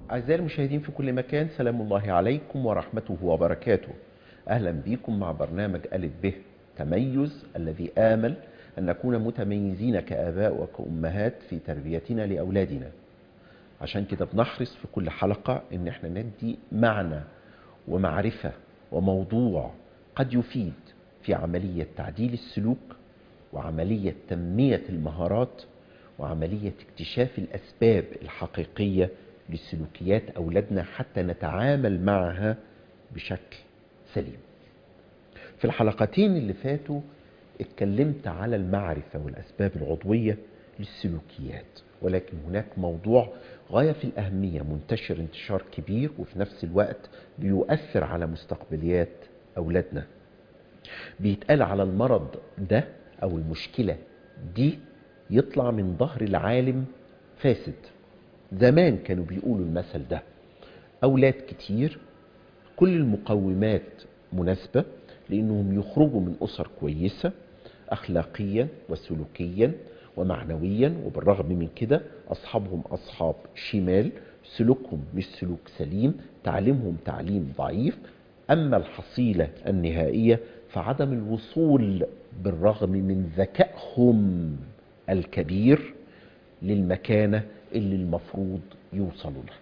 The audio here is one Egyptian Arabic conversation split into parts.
أعزائي المشاهدين في كل مكان سلام الله عليكم ورحمته وبركاته أهلا بكم مع برنامج ألف به تميز الذي آمل أن نكون متميزين كآباء وكأمهات في تربيتنا لأولادنا عشان كده بنحرص في كل حلقة إن احنا ندي معنى ومعرفة وموضوع قد يفيد في عملية تعديل السلوك وعملية تنمية المهارات وعملية اكتشاف الأسباب الحقيقية لسلوكيات أولادنا حتى نتعامل معها بشكل سليم في الحلقتين اللي فاتوا اتكلمت على المعرفة والأسباب العضوية للسلوكيات ولكن هناك موضوع غاية في الأهمية منتشر انتشار كبير وفي نفس الوقت بيؤثر على مستقبليات أولادنا بيتقال على المرض ده أو المشكلة دي يطلع من ظهر العالم فاسد زمان كانوا بيقولوا المثل ده أولاد كتير كل المقومات مناسبة لأنهم يخرجوا من أسر كويسة أخلاقيا وسلوكيا ومعنويا وبالرغم من كده أصحابهم أصحاب شمال سلوكهم مش سلوك سليم تعليمهم تعليم ضعيف أما الحصيلة النهائية فعدم الوصول بالرغم من ذكائهم الكبير للمكانة اللي المفروض يوصلوا لها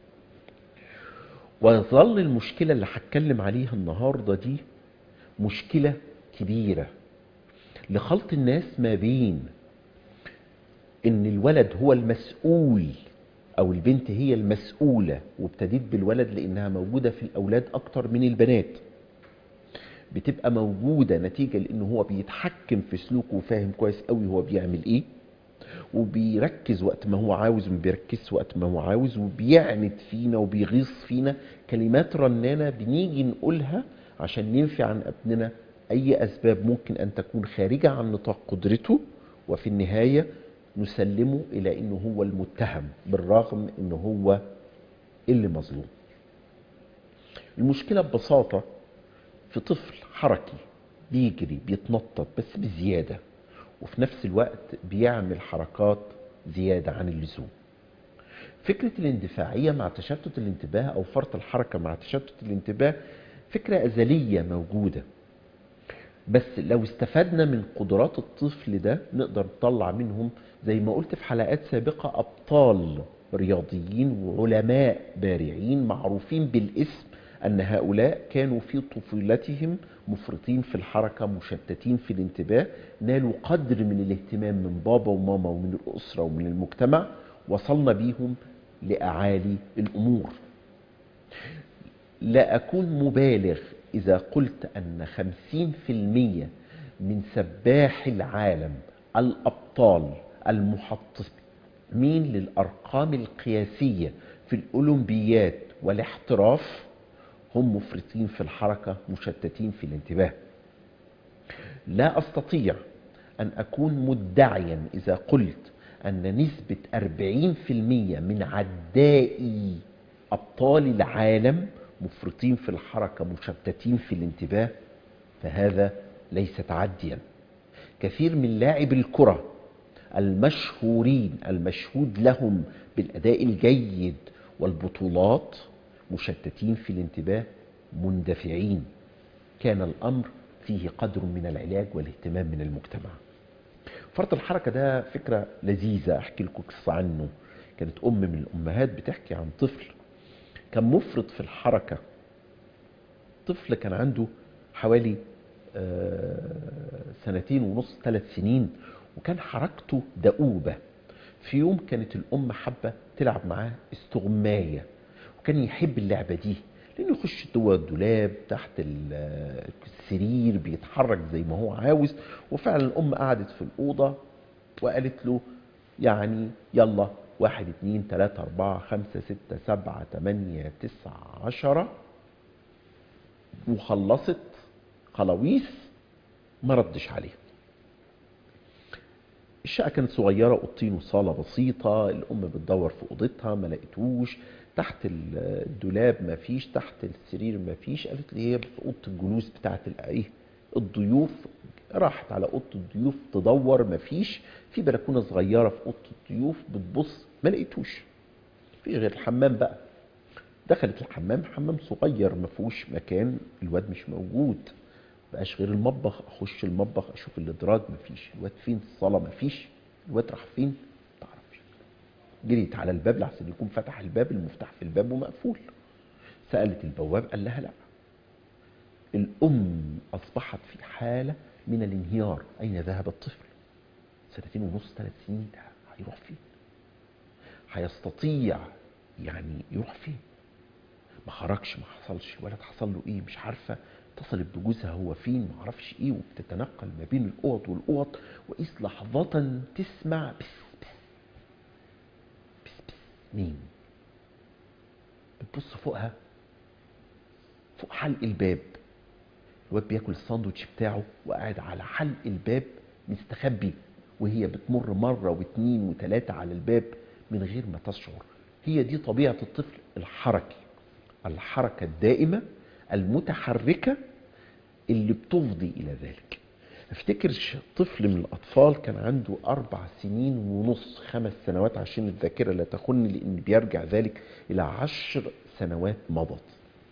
وظل المشكلة اللي هتكلم عليها النهاردة دي مشكلة كبيرة لخلط الناس ما بين ان الولد هو المسؤول او البنت هي المسؤولة وابتديت بالولد لانها موجودة في الاولاد اكتر من البنات بتبقى موجودة نتيجة لانه هو بيتحكم في سلوكه وفاهم كويس قوي هو بيعمل ايه وبيركز وقت ما هو عاوز وما بيركزش وقت ما هو عاوز وبيعند فينا وبيغيظ فينا كلمات رنانة بنيجي نقولها عشان ننفي عن ابننا اي اسباب ممكن ان تكون خارجة عن نطاق قدرته وفي النهاية نسلمه الى انه هو المتهم بالرغم انه هو اللي مظلوم المشكلة ببساطة في طفل حركي بيجري بيتنطط بس بزيادة وفي نفس الوقت بيعمل حركات زيادة عن اللزوم فكرة الاندفاعية مع تشتت الانتباه أو فرط الحركة مع تشتت الانتباه فكرة أزلية موجودة بس لو استفدنا من قدرات الطفل ده نقدر نطلع منهم زي ما قلت في حلقات سابقة أبطال رياضيين وعلماء بارعين معروفين بالاسم أن هؤلاء كانوا في طفولتهم مفرطين في الحركة مشتتين في الانتباه نالوا قدر من الاهتمام من بابا وماما ومن الأسرة ومن المجتمع وصلنا بيهم لأعالي الأمور لا أكون مبالغ إذا قلت أن خمسين في المية من سباح العالم الأبطال المحطمين للأرقام القياسية في الأولمبيات والاحتراف هم مفرطين في الحركة مشتتين في الانتباه لا أستطيع أن أكون مدعيا إذا قلت أن نسبة 40% من عدائي أبطال العالم مفرطين في الحركة مشتتين في الانتباه فهذا ليس تعديا كثير من لاعب الكرة المشهورين المشهود لهم بالأداء الجيد والبطولات مشتتين في الانتباه مندفعين كان الأمر فيه قدر من العلاج والاهتمام من المجتمع فرط الحركة ده فكرة لذيذة أحكي لكم قصة عنه كانت أم من الأمهات بتحكي عن طفل كان مفرط في الحركة طفل كان عنده حوالي سنتين ونص ثلاث سنين وكان حركته دؤوبة في يوم كانت الأم حابة تلعب معاه استغماية وكان يحب اللعبة دي لأنه يخش جوه الدولاب تحت السرير بيتحرك زي ما هو عاوز وفعلا الأم قعدت في الأوضة وقالت له يعني يلا واحد اتنين تلاتة أربعة خمسة ستة سبعة تمانية تسعة عشرة وخلصت خلاويص ما ردش عليه الشقة كانت صغيرة أوضتين وصالة بسيطة الأم بتدور في أوضتها ما لقيتوش تحت الدولاب ما فيش تحت السرير ما فيش قالت لي هي في أوضة الجلوس بتاعت ايه الضيوف راحت على أوضة الضيوف تدور ما فيش في بلكونة صغيرة في أوضة الضيوف بتبص ما لقيتوش في غير الحمام بقى دخلت الحمام حمام صغير ما فيهوش مكان الواد مش موجود بقاش غير المطبخ اخش المطبخ اشوف الادراج مفيش الواد فين الصاله مفيش الواد راح فين تعرفش جريت على الباب لحسن يكون فتح الباب المفتاح في الباب ومقفول سالت البواب قال لها لا الام اصبحت في حاله من الانهيار اين ذهب الطفل سنتين ونص ثلاث سنين ده هيروح فين هيستطيع يعني يروح فين ما خرجش ما حصلش الولد حصل له ايه مش عارفه اتصلت بجوزها هو فين ما اعرفش ايه وبتتنقل ما بين الاوض والاوض واذ لحظه تسمع بس بس بس بس مين بتبص فوقها فوق حلق الباب الواد بياكل الساندوتش بتاعه وقاعد على حلق الباب مستخبي وهي بتمر مرة واثنين وثلاثة على الباب من غير ما تشعر هي دي طبيعة الطفل الحركي الحركة الدائمة المتحركة اللي بتفضي إلى ذلك افتكر طفل من الأطفال كان عنده أربع سنين ونص خمس سنوات عشان الذاكرة لا تخن لأن بيرجع ذلك إلى عشر سنوات مضت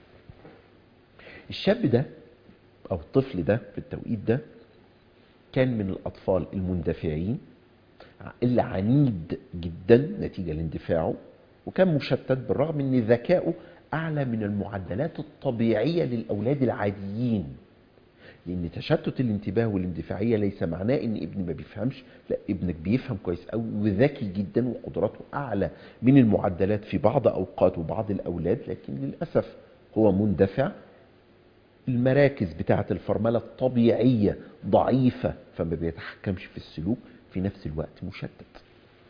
الشاب ده أو الطفل ده في التوقيت ده كان من الأطفال المندفعين اللي عنيد جدا نتيجة لاندفاعه وكان مشتت بالرغم ان ذكائه اعلى من المعدلات الطبيعية للاولاد العاديين لان تشتت الانتباه والاندفاعية ليس معناه ان ابني ما بيفهمش لا ابنك بيفهم كويس قوي وذكي جدا وقدراته اعلى من المعدلات في بعض اوقات وبعض الاولاد لكن للاسف هو مندفع المراكز بتاعة الفرملة الطبيعية ضعيفة فما بيتحكمش في السلوك في نفس الوقت مشتت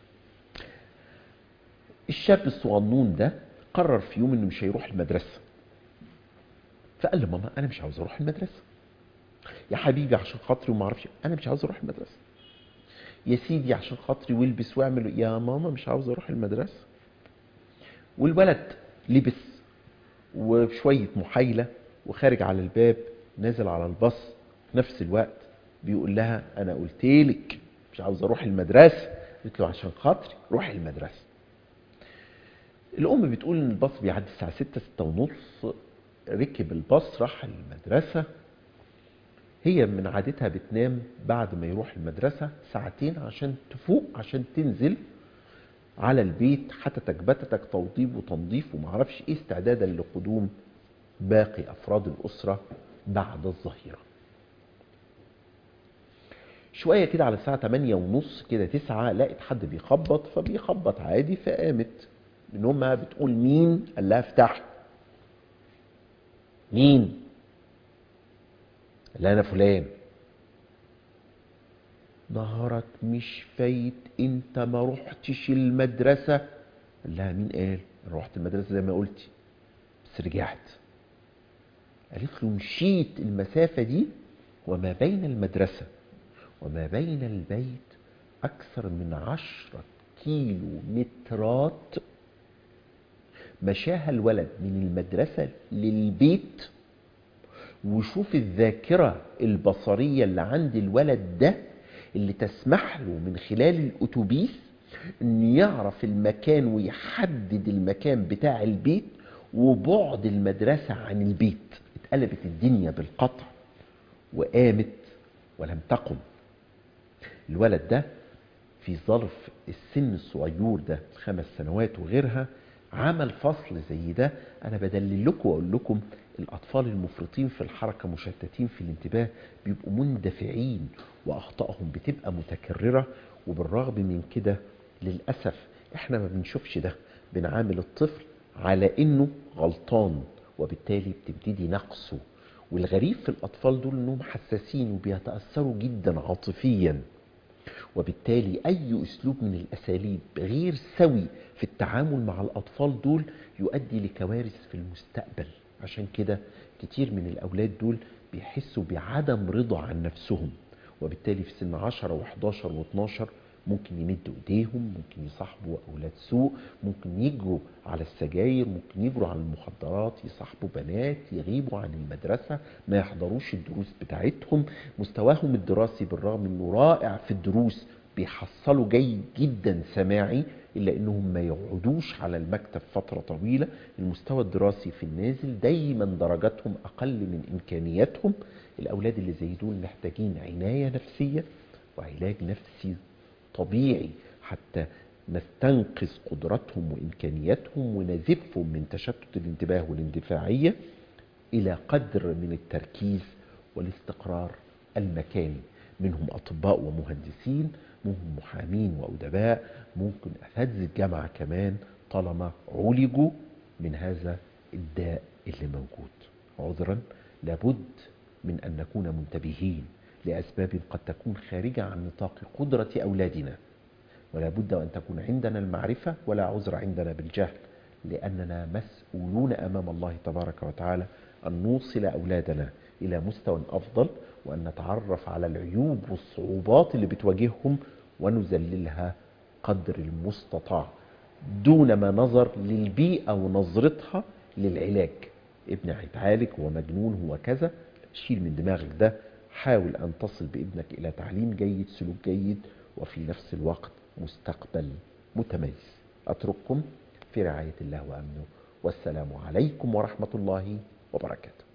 الشاب الصغنون ده قرر في يوم انه مش هيروح المدرسة فقال لماما انا مش عاوز اروح المدرسة يا حبيبي عشان خاطري وما اعرفش انا مش عاوز اروح المدرسة يا سيدي عشان خاطري والبس واعمل يا ماما مش عاوز اروح المدرسة والولد لبس وشوية محايلة وخارج على الباب نازل على الباص في نفس الوقت بيقول لها انا قلت لك مش عاوز اروح المدرسه قلت له عشان خاطري روح المدرسه الام بتقول ان الباص بيعدي الساعه 6 6 ونص ركب الباص راح المدرسه هي من عادتها بتنام بعد ما يروح المدرسه ساعتين عشان تفوق عشان تنزل على البيت حتتك بتتك توضيب وتنظيف ومعرفش ايه استعدادا لقدوم باقي افراد الاسره بعد الظهيره شويه كده على الساعه 8 ونص كده 9 لقت حد بيخبط فبيخبط عادي فقامت من امها بتقول مين قال لها افتح مين قال لها انا فلان ظهرت مش فايت انت ما رحتش المدرسه قال لها مين قال انا رحت المدرسه زي ما قلتي بس رجعت قالت له مشيت المسافه دي وما بين المدرسه وما بين البيت أكثر من عشرة كيلو مترات مشاها الولد من المدرسة للبيت وشوف الذاكرة البصرية اللي عند الولد ده اللي تسمح له من خلال الأتوبيس أن يعرف المكان ويحدد المكان بتاع البيت وبعد المدرسة عن البيت اتقلبت الدنيا بالقطع وقامت ولم تقم الولد ده في ظرف السن الصغير ده خمس سنوات وغيرها عمل فصل زي ده انا بدلل لكم واقول لكم الاطفال المفرطين في الحركه مشتتين في الانتباه بيبقوا مندفعين واخطائهم بتبقى متكرره وبالرغم من كده للاسف احنا ما بنشوفش ده بنعامل الطفل على انه غلطان وبالتالي بتبتدي نقصه والغريب في الاطفال دول انهم حساسين وبيتاثروا جدا عاطفيا وبالتالي اي اسلوب من الاساليب غير سوي في التعامل مع الاطفال دول يؤدي لكوارث في المستقبل عشان كده كتير من الاولاد دول بيحسوا بعدم رضا عن نفسهم وبالتالي في سن 10 و11 و12 ممكن يمدوا ايديهم ممكن يصاحبوا اولاد سوء ممكن يجروا على السجاير ممكن يجروا على المخدرات يصاحبوا بنات يغيبوا عن المدرسه ما يحضروش الدروس بتاعتهم مستواهم الدراسي بالرغم انه رائع في الدروس بيحصلوا جيد جدا سماعي إلا أنهم ما يقعدوش على المكتب فترة طويلة المستوى الدراسي في النازل دايما درجاتهم أقل من إمكانياتهم الأولاد اللي زي دول محتاجين عناية نفسية وعلاج نفسي طبيعي حتى نستنقذ قدراتهم وإمكانياتهم ونزفهم من تشتت الانتباه والاندفاعية إلى قدر من التركيز والاستقرار المكاني منهم أطباء ومهندسين منهم محامين وأدباء ممكن أساتذة الجامعة كمان طالما عولجوا من هذا الداء اللي موجود عذرا لابد من أن نكون منتبهين لأسباب قد تكون خارجة عن نطاق قدرة أولادنا ولا بد أن تكون عندنا المعرفة ولا عذر عندنا بالجهل لأننا مسؤولون أمام الله تبارك وتعالى أن نوصل أولادنا إلى مستوى أفضل وأن نتعرف على العيوب والصعوبات اللي بتواجههم ونذللها قدر المستطاع دون ما نظر للبيئة ونظرتها للعلاج ابني هيتعالج هو مجنون هو كذا شيل من دماغك ده حاول أن تصل بابنك إلى تعليم جيد سلوك جيد وفي نفس الوقت مستقبل متميز أترككم في رعاية الله وأمنه والسلام عليكم ورحمة الله وبركاته